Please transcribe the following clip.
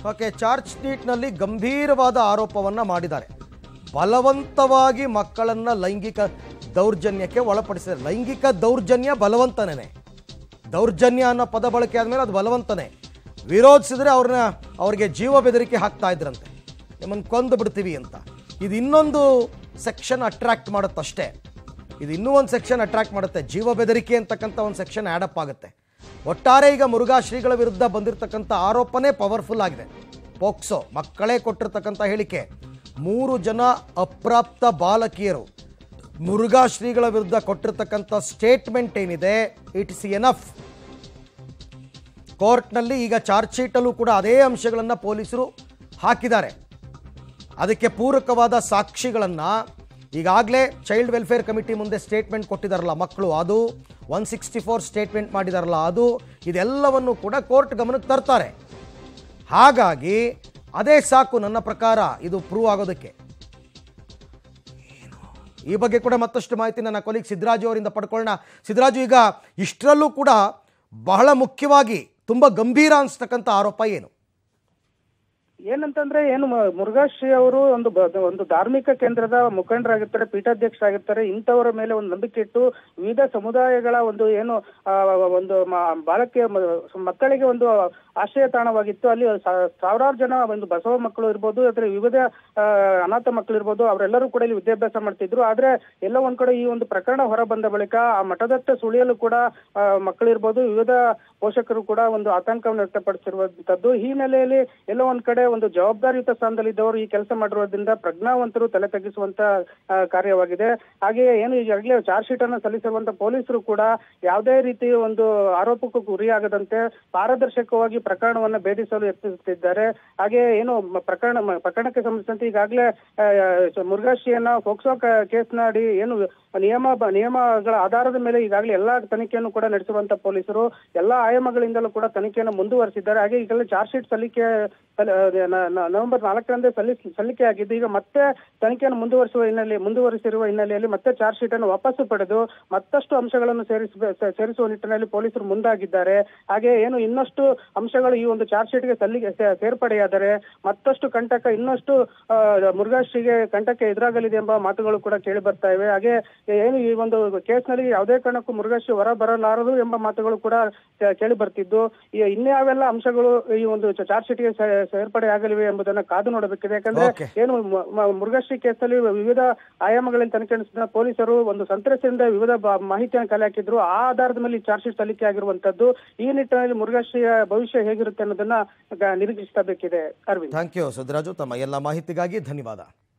Okay charge ಶೀಟ್ನಲ್ಲಿ ಗಂಭೀರವಾದ ಆರೋಪವನ್ನು ಮಾಡಿದ್ದಾರೆ ಬಲವಂತವಾಗಿ ಮಕ್ಕಳನ್ನು ಲೈಂಗಿಕ ದೌರ್ಜನ್ಯಕ್ಕೆ ಒಳಪಡಿಸಿದ್ದಾರೆ ಲೈಂಗಿಕ ದೌರ್ಜನ್ಯ ಬಲವಂತನೇ ದೌರ್ಜನ್ಯ ಅನ್ನೋ ಪದ ಬಳಕೆ ಆದಮೇಲೆ ಅದು ಬಲವಂತನೇ ವಿರೋಧಿಸಿದ್ರೆ ಅವ್ರನ್ನ ಅವ್ರಿಗೆ ಜೀವ ಬೆದರಿಕೆ ಹಾಕ್ತಾ ಇದ್ರಂತೆ ನಿಮ್ಮನ್ನು ಕೊಂದು ಬಿಡ್ತೀವಿ ಅಂತ ಇದು ಇನ್ನೊಂದು ಸೆಕ್ಷನ್ ಅಟ್ರಾಕ್ಟ್ ಮಾಡುತ್ತಷ್ಟೇ ಇದು ಇನ್ನೂ ಒಂದು ಸೆಕ್ಷನ್ ಅಟ್ರಾಕ್ಟ್ ಮಾಡುತ್ತೆ ಜೀವ ಬೆದರಿಕೆ ಅಂತಕ್ಕಂಥ ಒಂದು ಸೆಕ್ಷನ್ ಆ್ಯಡಪ್ ಆಗುತ್ತೆ ಒಟ್ಟಾರೆ ಈಗ ಮುರುಘಾ ಶ್ರೀಗಳ ವಿರುದ್ಧ ಬಂದಿರತಕ್ಕಂಥ ಆರೋಪನೇ ಪವರ್ಫುಲ್ ಆಗಿದೆ ಪೋಕ್ಸೋ ಮಕ್ಕಳೇ ಕೊಟ್ಟಿರ್ತಕ್ಕಂಥ ಹೇಳಿಕೆ ಮೂರು ಜನ ಅಪ್ರಾಪ್ತ ಬಾಲಕಿಯರು ಮುರುಘಾ ಶ್ರೀಗಳ ವಿರುದ್ಧ ಕೊಟ್ಟಿರ್ತಕ್ಕಂಥ ಸ್ಟೇಟ್ಮೆಂಟ್ ಏನಿದೆ ಇಟ್ಸ್ ಎನಫ್ ಕೋರ್ಟ್ನಲ್ಲಿ ಈಗ ಚಾರ್ಜ್ ಶೀಟಲ್ಲೂ ಕೂಡ ಅದೇ ಅಂಶಗಳನ್ನು ಪೊಲೀಸರು ಹಾಕಿದ್ದಾರೆ ಅದಕ್ಕೆ ಪೂರಕವಾದ ಸಾಕ್ಷಿಗಳನ್ನು ಈಗಾಗಲೇ ಚೈಲ್ಡ್ ವೆಲ್ಫೇರ್ ಕಮಿಟಿ ಮುಂದೆ ಸ್ಟೇಟ್ಮೆಂಟ್ ಕೊಟ್ಟಿದ್ದಾರಲ್ಲ ಮಕ್ಕಳು ಅದು ಒನ್ ಸಿಕ್ಸ್ಟಿ ಫೋರ್ ಸ್ಟೇಟ್ಮೆಂಟ್ ಮಾಡಿದಾರಲ್ಲ ಅದು ಇದೆಲ್ಲವನ್ನು ಕೂಡ ಕೋರ್ಟ್ ಗಮನಕ್ಕೆ ತರ್ತಾರೆ ಹಾಗಾಗಿ ಅದೇ ಸಾಕು ನನ್ನ ಪ್ರಕಾರ ಇದು ಪ್ರೂವ್ ಆಗೋದಕ್ಕೆ ಈ ಬಗ್ಗೆ ಕೂಡ ಮತ್ತಷ್ಟು ಮಾಹಿತಿ ನನ್ನ ಕೊಲೀಗ್ ಸಿದ್ದರಾಜು ಅವರಿಂದ ಪಡ್ಕೊಳ್ಳೋಣ ಸಿದ್ದರಾಜು ಈಗ ಇಷ್ಟರಲ್ಲೂ ಕೂಡ ಬಹಳ ಮುಖ್ಯವಾಗಿ ತುಂಬ ಗಂಭೀರ ಅನಿಸ್ತಕ್ಕಂಥ ಆರೋಪ ಏನು ಏನಂತಂದ್ರೆ ಏನು ಮ- ಮುರುಘಾಶ್ರೀ ಅವರು ಒಂದು ಬ- ಒಂದು ಧಾರ್ಮಿಕ ಕೇಂದ್ರದ ಮುಖಂಡರಾಗಿರ್ತಾರೆ ಪೀಠಾಧ್ಯಕ್ಷರಾಗಿರ್ತಾರೆ ಇಂಥವರ ಮೇಲೆ ಒಂದು ನಂಬಿಕೆ ಇಟ್ಟು ವಿವಿಧ ಸಮುದಾಯಗಳ ಒಂದು ಏನು ಆ, ಒಂದು ಮ- ಬಾಲಕಿಯ ಮ- ಮಕ್ಕಳಿಗೆ ಒಂದು ಆಶ್ರಯ ತಾಣವಾಗಿತ್ತು ಅಲ್ಲಿ ಸಾ- ಸಾವಿರಾರು ಜನ ಒಂದು ಬಸವ ಮಕ್ಕಳು ಇರ್ಬೋದು ಅಥವಾ ವಿವಿಧ ಆ, ಅನಾಥ ಮಕ್ಕಳು ಇರ್ಬೋದು ಅವರೆಲ್ಲರೂ ಕೂಡ ಇಲ್ಲಿ ವಿದ್ಯಾಭ್ಯಾಸ ಮಾಡ್ತಿದ್ರು ಆದ್ರೆ ಎಲ್ಲ ಒಂದ್ ಕಡೆ ಈ ಒಂದು ಪ್ರಕರಣ ಹೊರ ಬಂದ ಬಳಿಕ ಆ ಮಠದತ್ತ ಸುಳಿಯಲು ಕೂಡ ಆ, ಮಕ್ಕಳಿರ್ಬೋದು ವಿವಿಧ ಪೋಷಕರು ಕೂಡ ಒಂದು ಆತಂಕವನ್ನು ವ್ಯಕ್ತಪಡಿಸಿರುವಂತದ್ದು ಈ ಹಿನ್ನೆಲೆಯಲ್ಲಿ ಎಲ್ಲೋ ಒಂದ್ ಕಡೆ ಒಂದು ಜವಾಬ್ದಾರಿಯುತ ಸ್ಥಾನದಲ್ಲಿದ್ದವರು ಈ ಕೆಲಸ ಮಾಡಿರೋದ್ರಿಂದ ಪ್ರಜ್ಞಾವಂತರು ತಲೆ ತಗ್ಗಿಸುವಂತ ಆ, ಕಾರ್ಯವಾಗಿದೆ ಹಾಗೆಯೇ ಏನು ಈಗಾಗಲೇ ಚಾರ್ಜ್ ಶೀಟ್ ಅನ್ನು ಸಲ್ಲಿಸಿರುವಂತ ಪೊಲೀಸರು ಕೂಡ ಯಾವುದೇ ರೀತಿ ಒಂದು ಆರೋಪಕ್ಕೂ ಗುರಿಯಾಗದಂತೆ ಪಾರದರ್ಶಕವಾಗಿ ಪ್ರಕರಣವನ್ನ ಭೇದಿಸಲು ಯತ್ನಿಸುತ್ತಿದ್ದಾರೆ ಹಾಗೆ ಏನು ಮ- ಪ್ರಕರಣ ಮ- ಪ್ರಕರಣಕ್ಕೆ ಸಂಬಂಧಿಸಿದಂತೆ ಈಗಾಗಲೇ ಆ, ಸ- ಮುರುಘಾಶ್ರೀಯನ್ನ ಫೋಕ್ಸೋ ಕ- ಕೇಸ್ನ ಅಡಿ ಏನು ನಿಯಮ ಬ- ನಿಯಮಗಳ ಆಧಾರದ ಮೇಲೆ ಈಗಾಗಲೇ ಎಲ್ಲಾ ತನಿಖೆಯನ್ನು ಕೂಡ ನಡೆಸುವಂತ ಪೊಲೀಸರು ಎಲ್ಲಾ ಆಯಾಮಗಳಿಂದಲೂ ಕೂಡ ತನಿಖೆಯನ್ನು ಮುಂದುವರಿಸಿದ್ದಾರೆ ಹಾಗೆ ಈಗಲೇ ಚಾರ್ಜ್ ಶೀಟ್ ಸಲ್ಲಿಕೆ ಸಲ್ಲಿ- ಅದೇ ನ- ನ- ನವೆಂಬರ್ ನಾಲ್ಕರಂದೇ ಸಲ್ಲಿಸ್ ಸಲ್ಲಿಕೆ ಆಗಿದ್ದು ಈಗ ಮತ್ತೆ ತನಿಖೆಯನ್ನು ಮುಂದುವರಿಸುವ ಹಿನ್ನೆಲೆ ಮುಂದುವರಿಸಿರುವ ಹಿನ್ನೆಲೆಯಲ್ಲಿ ಮತ್ತೆ ಚಾರ್ಜ್ ಶೀಟ್ ಅನ್ನು ವಾಪಸ್ಸು ಪಡೆದು ಮತ್ತಷ್ಟು ಅಂಶಗಳನ್ನು ಸೇರಿಸ ಸೇರಿಸುವ ನಿಟ್ಟಿನಲ್ಲಿ ಪೊಲೀಸರು ಮುಂದಾಗಿದ್ದಾರೆ ಹಾಗೆ ಏನು ಇನ್ನಷ್ಟು ಅಂಶಗಳು ಈ ಒಂದು ಚಾರ್ಜ್ ಶೀಟ್ಗೆ ಸಲ್ಲಿಗೆ ಸೇ- ಸೇರ್ಪಡೆಯಾದರೆ ಮತ್ತಷ್ಟು ಕಂಟಕ ಇನ್ನಷ್ಟು ಆ, ಮುರುಘಾಶ್ರೀಗೆ ಕಂಟಕ್ಕೆ ಎದುರಾಗಲಿದೆ ಎಂಬ ಮಾತುಗಳು ಕೂಡ ಕೇಳಿ ಬರ್ತಾ ಇವೆ ಹಾಗೆ ಏನು ಈ ಒಂದು ಕೇಸ್ನಲ್ಲಿ ಯಾವುದೇ ಕಾರಣಕ್ಕೂ ಮುರುಘಾಶ್ರೀ ಹೊರ ಬರಲಾರದು ಎಂಬ ಮಾತುಗಳು ಕೂಡ ಕೇ- ಕೇಳಿ ಬರ್ತಿದ್ದು ಈ ಇನ್ಯಾವೆಲ್ಲ ಅಂಶಗಳು ಈ ಒಂದು ಚಾರ್ಜ್ ಶೀಟ್ಗೆ ಸೇ- ಸೇರ್ಪಡೆ ಆಗಲಿವೆ ಎಂಬುದನ್ನ ಕಾದು ನೋಡಬೇಕಿದೆ ಯಾಕಂದ್ರೆ Okay. ಏನು ಮ- ಮ- ಮುರುಘಾಶ್ರೀ ಕೇಸಲ್ಲಿ ವಿವಿಧ ಆಯಾಮಗಳಲ್ಲಿ ತನಿಖೆ ನಡೆಸಿದ ಪೊಲೀಸರು ಒಂದು ಸಂತ್ರಸ್ತೆಯಿಂದ ವಿವಿಧ ಬ- ಮಾಹಿತಿಯನ್ನು ಕಲೆ ಹಾಕಿದ್ರು ಆ ಆಧಾರದ ಮೇಲೆ ಈ ಚಾರ್ಜ್ ಶೀಟ್ ಸಲ್ಲಿಕೆ ಆಗಿರುವಂತದ್ದು ಈ ನಿಟ್ಟಿನಲ್ಲಿ ಮುರುಘಾಶ್ರೀಯ ಭವಿಷ್ಯ ಹೇಗಿರುತ್ತೆ ಅನ್ನೋದನ್ನ ಗ- ನಿರೀಕ್ಷಿಸಬೇಕಿದೆ ಅರವಿಂದ್ ಥ್ಯಾಂಕ್ ಯು ಸಿದ್ದರಾಜು ತಮ್ಮ ಎಲ್ಲ ಮಾಹಿತಿಗಾಗಿ ಧನ್ಯವಾದ